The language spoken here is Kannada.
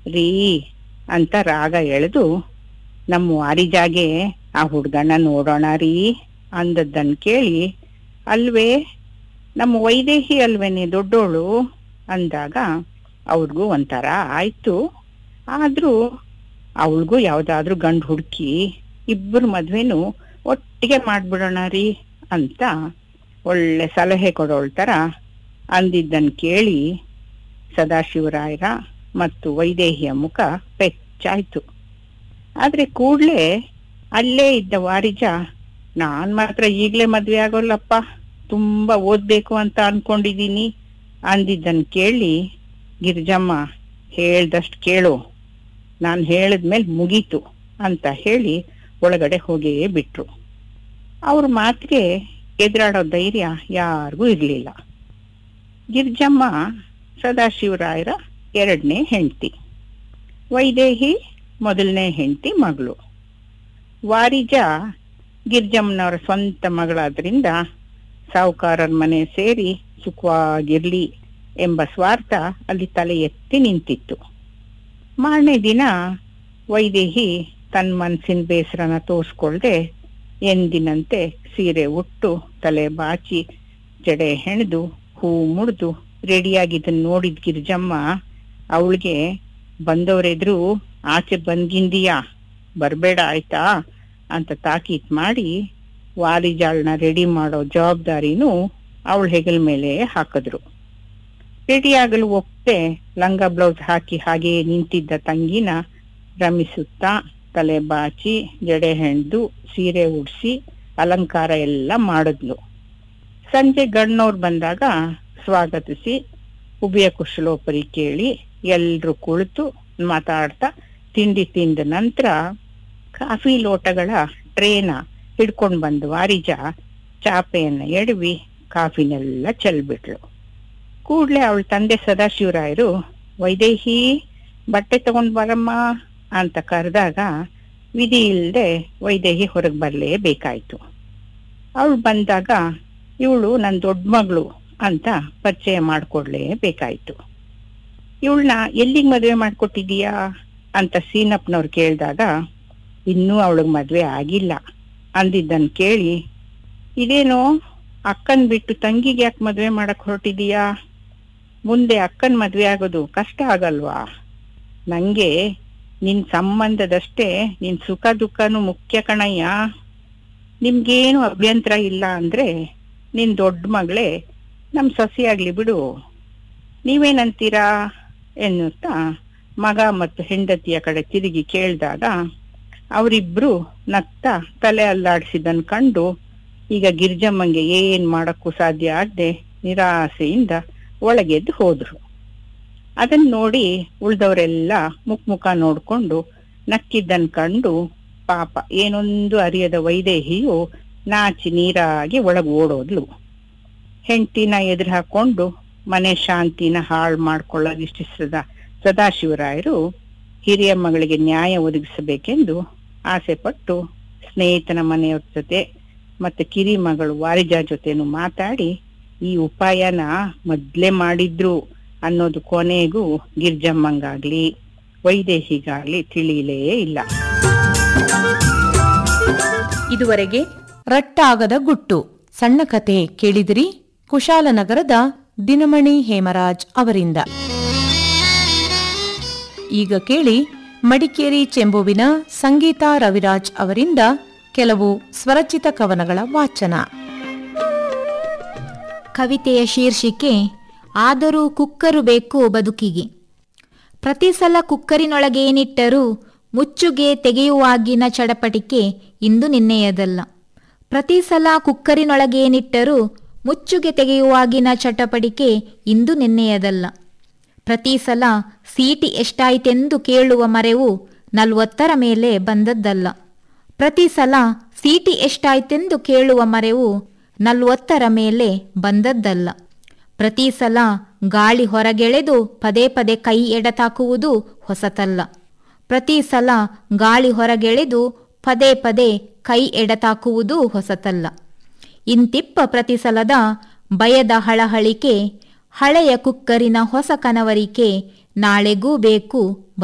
ರೀ ಅಂತ ರಾಗ ಎಳೆದು ನಮ್ಮ ವಾರಿಜಾಗೆ ಆ ಹುಡ್ಗನ ನೋಡೋಣ ರೀ ಅಂದದ್ದನ್ ಕೇಳಿ ಅಲ್ವೇ ನಮ್ಮ ವೈದೇಹಿ ಅಲ್ವೇನೆ ದೊಡ್ಡೋಳು ಅಂದಾಗ ಅವ್ರಿಗೂ ಒಂಥರ ಆಯ್ತು ಆದ್ರೂ ಅವಳಿಗೂ ಯಾವ್ದಾದ್ರೂ ಗಂಡು ಹುಡುಕಿ ಇಬ್ಬರು ಮದ್ವೆನು ಒಟ್ಟಿಗೆ ಮಾಡ್ಬಿಡೋಣ ರೀ ಅಂತ ಒಳ್ಳೆ ಸಲಹೆ ಕೊಡೋಳ್ ತರ ಅಂದಿದ್ದನ್ ಕೇಳಿ ಸದಾಶಿವರಾಯರ ಮತ್ತು ವೈದೇಹಿಯ ಮುಖ ಪೆಚ್ಚಾಯ್ತು ಆದ್ರೆ ಕೂಡ್ಲೆ ಅಲ್ಲೇ ಇದ್ದ ವಾರಿಜ ನಾನ್ ಮಾತ್ರ ಈಗ್ಲೇ ಮದ್ವೆ ಆಗೋಲ್ಲಪ್ಪ ತುಂಬಾ ಓದ್ಬೇಕು ಅಂತ ಅನ್ಕೊಂಡಿದೀನಿ ಅಂದಿದ್ದನ್ ಕೇಳಿ ಗಿರಿಜಮ್ಮ ಹೇಳ್ದಷ್ಟ್ ಕೇಳು ನಾನ್ ಹೇಳಿದ್ಮೇಲೆ ಮುಗೀತು ಅಂತ ಹೇಳಿ ಒಳಗಡೆ ಹೋಗಿಯೇ ಬಿಟ್ರು ಅವ್ರ ಮಾತಿಗೆ ಎದುರಾಡೋ ಧೈರ್ಯ ಯಾರಿಗೂ ಇರ್ಲಿಲ್ಲ ಗಿರ್ಜಮ್ಮ ಸದಾಶಿವರಾಯರ ಎರಡನೇ ಹೆಂಡತಿ ವೈದೇಹಿ ಮೊದಲನೇ ಹೆಂಡತಿ ಮಗಳು ವಾರಿಜ ಗಿರ್ಜಮ್ಮನವರ ಸ್ವಂತ ಮಗಳಾದ್ರಿಂದ ಸಾಹುಕಾರರ ಮನೆ ಸೇರಿ ಸುಖವಾಗಿರ್ಲಿ ಎಂಬ ಸ್ವಾರ್ಥ ಅಲ್ಲಿ ತಲೆ ಎತ್ತಿ ನಿಂತಿತ್ತು ಮಾರನೇ ದಿನ ವೈದೇಹಿ ತನ್ನ ಮನ್ಸಿನ ಬೇಸರನ ತೋರ್ಸ್ಕೊಳ್ದೆ ಎಂದಿನಂತೆ ಸೀರೆ ಉಟ್ಟು ತಲೆ ಬಾಚಿ ಜಡೆ ಹೆಣೆದು ಹೂ ಮುಡ್ದು ರೆಡಿಯಾಗಿದ್ದನ್ ನೋಡಿದ್ ಗಿರ್ಜಮ್ಮ ಅವಳಿಗೆ ಬಂದವರೆದ್ರು ಆಚೆ ಬಂದ್ಗಿಂದಿಯಾ ಬರ್ಬೇಡ ಆಯ್ತಾ ಅಂತ ತಾಕೀತ್ ಮಾಡಿ ವಾಲಿಜಾಳ್ನ ರೆಡಿ ಮಾಡೋ ಜವಾಬ್ದಾರಿನೂ ಅವಳ ಹೆಗಲ ಮೇಲೆ ಹಾಕಿದ್ರು ರೆಡಿಯಾಗಲು ಒಪ್ಪೆ ಲಂಗ ಬ್ಲೌಸ್ ಹಾಕಿ ಹಾಗೆ ನಿಂತಿದ್ದ ತಂಗಿನ ರಮಿಸುತ್ತಾ ತಲೆ ಬಾಚಿ ಜಡೆ ಹೆಣ್ದು ಸೀರೆ ಉಡ್ಸಿ ಅಲಂಕಾರ ಎಲ್ಲ ಮಾಡಿದ್ಲು ಸಂಜೆ ಗಣ್ಣವ್ರು ಬಂದಾಗ ಸ್ವಾಗತಿಸಿ ಉಭಯ ಕುಶಲೋಪರಿ ಕೇಳಿ ಎಲ್ರು ಕುಳಿತು ಮಾತಾಡ್ತಾ ತಿಂಡಿ ತಿಂದ ನಂತರ ಕಾಫಿ ಲೋಟಗಳ ಟ್ರೇನ ಹಿಡ್ಕೊಂಡ್ ಬಂದು ವಾರಿಜ ಚಾಪೆಯನ್ನ ಎಡವಿ ಕಾಫಿನೆಲ್ಲ ಚೆಲ್ಬಿಟ್ಲು ಕೂಡ್ಲೆ ಅವಳ ತಂದೆ ಸದಾಶಿವರಾಯರು ವೈದೇಹಿ ಬಟ್ಟೆ ತಗೊಂಡ್ ಬರಮ್ಮ ಅಂತ ಕರೆದಾಗ ವಿಧಿ ಇಲ್ದೆ ವೈದೇಹಿ ಹೊರಗೆ ಬರ್ಲೇಬೇಕಾಯ್ತು ಅವಳು ಬಂದಾಗ ಇವಳು ನನ್ ದೊಡ್ಡ ಮಗಳು ಅಂತ ಪರಿಚಯ ಮಾಡ್ಕೊಡ್ಲೇಬೇಕಾಯ್ತು ಇವಳನ್ನ ಎಲ್ಲಿಗ್ ಮದ್ವೆ ಮಾಡ್ಕೊಟ್ಟಿದೀಯಾ ಅಂತ ಸೀನಪ್ಪನವ್ರು ಕೇಳಿದಾಗ ಇನ್ನೂ ಅವಳಿಗೆ ಮದ್ವೆ ಆಗಿಲ್ಲ ಅಂದಿದ್ದನ್ ಕೇಳಿ ಇದೇನೋ ಅಕ್ಕನ್ ಬಿಟ್ಟು ತಂಗಿಗೆ ಯಾಕೆ ಮದ್ವೆ ಮಾಡಕ್ ಹೊರಟಿದೀಯಾ ಮುಂದೆ ಅಕ್ಕನ್ ಮದ್ವೆ ಆಗೋದು ಕಷ್ಟ ಆಗಲ್ವಾ ನಂಗೆ ನಿನ್ ಸಂಬಂಧದಷ್ಟೇ ನಿನ್ ಸುಖ ದುಃಖನೂ ಮುಖ್ಯ ಕಣಯ್ಯ ನಿಮ್ಗೇನು ಅಭ್ಯಂತರ ಇಲ್ಲ ಅಂದ್ರೆ ನಿನ್ ದೊಡ್ಡ ಮಗಳೇ ನಮ್ ಸೊಸೆಯಾಗ್ಲಿ ಬಿಡು ನೀವೇನಂತೀರಾ ಎನ್ನುತ್ತಾ ಮಗ ಮತ್ತು ಹೆಂಡತಿಯ ಕಡೆ ತಿರುಗಿ ಕೇಳಿದಾಗ ಅವರಿಬ್ರು ನಗ್ತಾ ತಲೆ ಅಲ್ಲಾಡಿಸಿದನ್ ಕಂಡು ಈಗ ಗಿರ್ಜಮ್ಮಂಗೆ ಏನ್ ಮಾಡಕ್ಕೂ ಸಾಧ್ಯ ಆಗದೆ ನಿರಾಸೆಯಿಂದ ಒಳಗೆದ್ದು ಹೋದ್ರು ಅದನ್ನ ನೋಡಿ ಉಳ್ದವರೆಲ್ಲ ಮುಖ ಮುಖ ನೋಡ್ಕೊಂಡು ನಕ್ಕಿದ್ದನ್ ಕಂಡು ಪಾಪ ಏನೊಂದು ಅರಿಯದ ವೈದೇಹಿಯು ನಾಚಿ ನೀರಾಗಿ ಒಳಗ್ ಓಡೋದ್ಲು ಹೆಂಡತಿನ ಎದುರು ಹಾಕೊಂಡು ಮನೆ ಶಾಂತಿನ ಹಾಳು ಮಾಡ್ಕೊಳ್ಳೋದಿಷ್ಟಿಸದ ಸದಾಶಿವರಾಯರು ಹಿರಿಯ ಮಗಳಿಗೆ ನ್ಯಾಯ ಒದಗಿಸಬೇಕೆಂದು ಆಸೆ ಪಟ್ಟು ಸ್ನೇಹಿತನ ಮನೆಯವ್ರ ಜೊತೆ ಮತ್ತೆ ಕಿರಿ ಮಗಳು ವಾರಿಜಾ ಜೊತೆನು ಮಾತಾಡಿ ಈ ಉಪಾಯನ ಮೊದ್ಲೇ ಮಾಡಿದ್ರು ಅನ್ನೋದು ಕೊನೆಗೂ ಗಿರ್ಜಮ್ಮಂಗಾಗ್ಲಿ ವೈದೇಹಿಗಾಗ್ಲಿ ತಿಳಿಯಲೇ ಇಲ್ಲ ಇದುವರೆಗೆ ರಟ್ಟಾಗದ ಗುಟ್ಟು ಸಣ್ಣ ಕತೆ ಕೇಳಿದಿರಿ ಕುಶಾಲನಗರದ ದಿನಮಣಿ ಹೇಮರಾಜ್ ಅವರಿಂದ ಈಗ ಕೇಳಿ ಮಡಿಕೇರಿ ಚೆಂಬುವಿನ ಸಂಗೀತಾ ರವಿರಾಜ್ ಅವರಿಂದ ಕೆಲವು ಸ್ವರಚಿತ ಕವನಗಳ ವಾಚನ ಕವಿತೆಯ ಶೀರ್ಷಿಕೆ ಆದರೂ ಕುಕ್ಕರು ಬೇಕು ಬದುಕಿಗೆ ಪ್ರತಿ ಸಲ ಕುಕ್ಕರಿನೊಳಗೇನಿಟ್ಟರೂ ಮುಚ್ಚುಗೆ ತೆಗೆಯುವಾಗಿನ ಚಡಪಟಿಕೆ ಇಂದು ನಿನ್ನೆಯದಲ್ಲ ಪ್ರತಿ ಸಲ ಕುಕ್ಕರಿನೊಳಗೇನಿಟ್ಟರೂ ಮುಚ್ಚುಗೆ ತೆಗೆಯುವಾಗಿನ ಚಟಪಟಿಕೆ ಇಂದು ನಿನ್ನೆಯದಲ್ಲ ಪ್ರತಿ ಸಲ ಸೀಟಿ ಎಷ್ಟಾಯ್ತೆಂದು ಕೇಳುವ ಮರೆವು ನಲ್ವತ್ತರ ಮೇಲೆ ಬಂದದ್ದಲ್ಲ ಪ್ರತಿ ಸಲ ಸೀಟಿ ಎಷ್ಟಾಯ್ತೆಂದು ಕೇಳುವ ಮರೆವು ನಲ್ವತ್ತರ ಮೇಲೆ ಬಂದದ್ದಲ್ಲ ಪ್ರತಿ ಸಲ ಗಾಳಿ ಹೊರಗೆಳೆದು ಪದೇ ಪದೇ ಕೈ ಎಡತಾಕುವುದು ಹೊಸತಲ್ಲ ಪ್ರತಿ ಸಲ ಗಾಳಿ ಹೊರಗೆಳೆದು ಪದೇ ಪದೇ ಕೈ ಎಡತಾಕುವುದೂ ಹೊಸತಲ್ಲ ಇಂತಿಪ್ಪ ಪ್ರತಿ ಸಲದ ಭಯದ ಹಳಹಳಿಕೆ ಹಳೆಯ ಕುಕ್ಕರಿನ ಹೊಸ ಕನವರಿಕೆ ನಾಳೆಗೂ ಬೇಕು